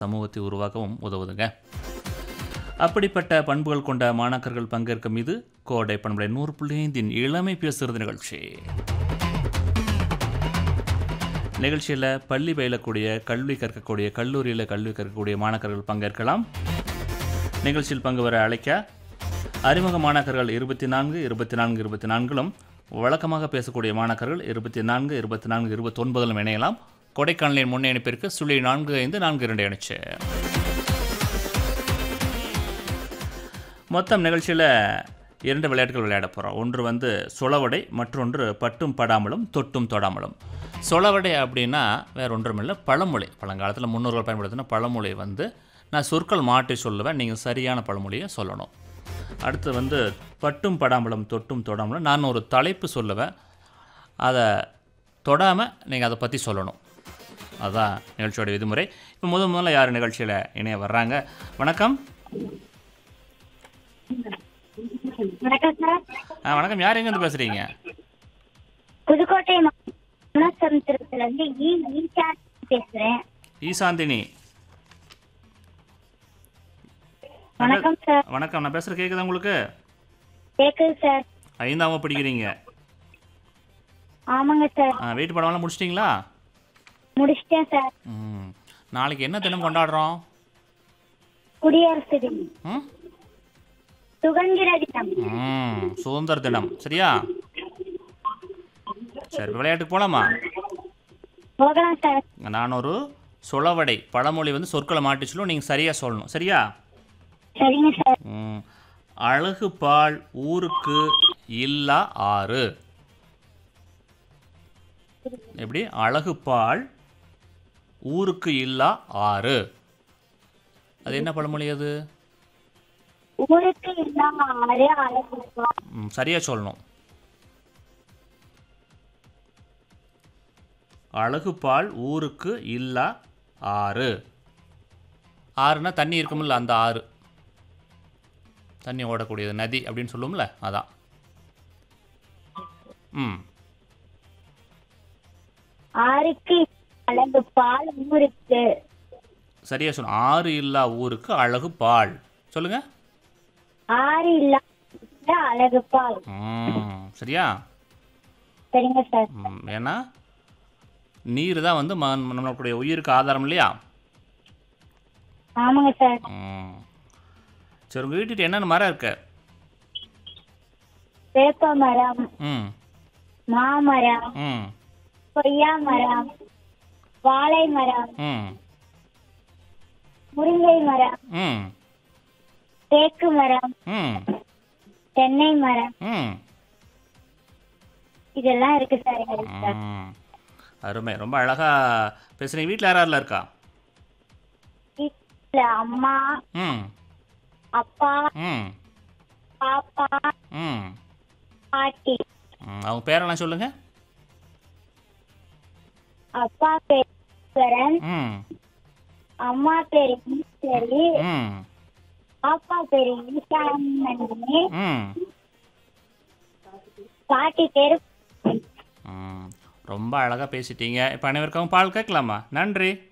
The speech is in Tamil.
சமூகத்தை உருவாக்கவும் உதவுதுங்க அப்படிப்பட்ட பண்புகள் கொண்ட மாணாக்கர்கள் பங்கேற்கும் இது கோடை பண்புடைய நூறு புள்ளி ஐந்தின் இளமை பேசுகிறது நிகழ்ச்சி நிகழ்ச்சியில் பள்ளி பயிலக்கூடிய கல்வி கற்கக்கூடிய கல்லூரியில் கல்வி கற்கக்கூடிய மாணாக்கர்கள் பங்கேற்கலாம் நிகழ்ச்சியில் பங்கு வர அழைக்க அறிமுக மாணாக்கர்கள் இருபத்தி நான்கு இருபத்தி நான்கு இருபத்தி நான்கிலும் வழக்கமாக பேசக்கூடிய மாணாக்கர்கள் இருபத்தி நான்கு இருபத்தி நான்கு இருபத்தொன்பதிலும் இணையலாம் கொடைக்கானலின் முன்னே இணைப்பிற்கு சுழி நான்கு ஐந்து நான்கு இரண்டு இணைச்சு மொத்தம் நிகழ்ச்சியில் இரண்டு விளையாட்டுகள் விளையாட போகிறோம் ஒன்று வந்து சொலவடை மற்றொன்று பட்டும் படாமலும் தொட்டும் தொடாமலும் சொலவடை அப்படின்னா வேற ஒன்றுமில்லை பழமொழி பழங்காலத்தில் முன்னோர்கள் பயன்படுத்தின பழமொழி வந்து நான் சொற்கள் மாற்றி சொல்லுவேன் நீங்கள் சரியான பழமொழியை சொல்லணும் அடுத்து வந்து பட்டும் படாமலும் தொட்டும் தொடாமலும் நான் ஒரு தலைப்பு சொல்லுவேன் அதை தொடாமல் நீங்கள் அதை பற்றி சொல்லணும் அதுதான் நிகழ்ச்சியோட விதிமுறை இப்போ முதல் முதல்ல யார் நிகழ்ச்சியில் இணைய வர்றாங்க வணக்கம் வணக்கம் சார் ஆ வணக்கம் யார் எங்கேருந்து பேசுகிறீங்க புதுக்கோட்டை மாவட்டத்துல இருந்து ஈ ஈஷா பேசுறேன் ஈசாந்தினி வணக்கம் சார் வணக்கம் நான் பேசுகிற கேட்குதா உங்களுக்கு கேக்குது சார் ஐந்தாம் வகுப்பு படிக்கிறீங்க ஆமாங்க சார் ஆ வீட்டு படமெல்லாம் முடிச்சிட்டிங்களா முடிச்சிட்டேன் சார் ம் நாளைக்கு என்ன தினம் கொண்டாடுறோம் குடியரசு தினம் ம் சுதந்திர தினம் ம் சுதந்திர தினம் சரியா சரி விளையாட்டுக்கு போகலாமா போகலாம் சார் நான் ஒரு சொலவடை பழமொழி வந்து சொற்களை மாட்டி சொல்லுவோம் நீங்கள் சரியாக சொல்லணும் சரியா சரிங்க சார் ம் அழகு பால் ஊருக்கு இல்லா ஆறு எப்படி அழகு பால் ஊருக்கு இல்லா ஆறு அது என்ன பழமொழி அது ஊருக்கு இல்லாம ஆறு அழகு இருக்கும். ம், சரியா சொல்லணும் அழகு பால் ஊருக்கு இல்லா ஆறு ஆறுனா தண்ணி இருக்குமில்ல அந்த ஆறு தண்ணி ஓடக்கூடியது நதி அப்படின்னு சொல்லுவோம்ல அதான் ம் ஆறுக்கு அழகு பால் ஊருக்கு சரியா சொல்லணும் ஆறு இல்லா ஊருக்கு அழகு பால் சொல்லுங்க ஆறு இல்லாம அழகு பால் ம் சரியா சரிங்க சார் ம், ஏன்னா நீர் தான் வந்து ம நம்மளுடைய உயிருக்கு ஆதாரம் இல்லையா ஆமாங்க சார் ம். சரி உங்கள் வீட்டுக்கு என்னென்ன மரம் இருக்கு வேப்ப மரம் ம் மாமரம் ம் கொய்யா மரம் வாழை மரம் ம் முருங்கை மரம் ம் தேக்கு மரம் ம் தென்னை மரம் ம் இதெல்லாம் இருக்கு சார் எங்க வீட்டுல. ம். அருமை ரொம்ப அழகா பேசுறீங்க வீட்டில் யார் யாரெல்லாம் இருக்கா வீட்டுல அம்மா ம் அப்பா ம் பாப்பா ம் பாட்டி ம். அவங்க பேரெல்லாம் சொல்லுங்க அப்பா பேர் ஈஸ்வரன் ம் அம்மா பேரு ஈஸ்வரி ம் பாப்பா பேரு ஈசானந்தினி ம் பாட்டி பேரு ம் ரொம்ப அழகாக பேசிட்டீங்க இப்போ அனைவருக்கும் பால் கேட்கலாமா நன்றி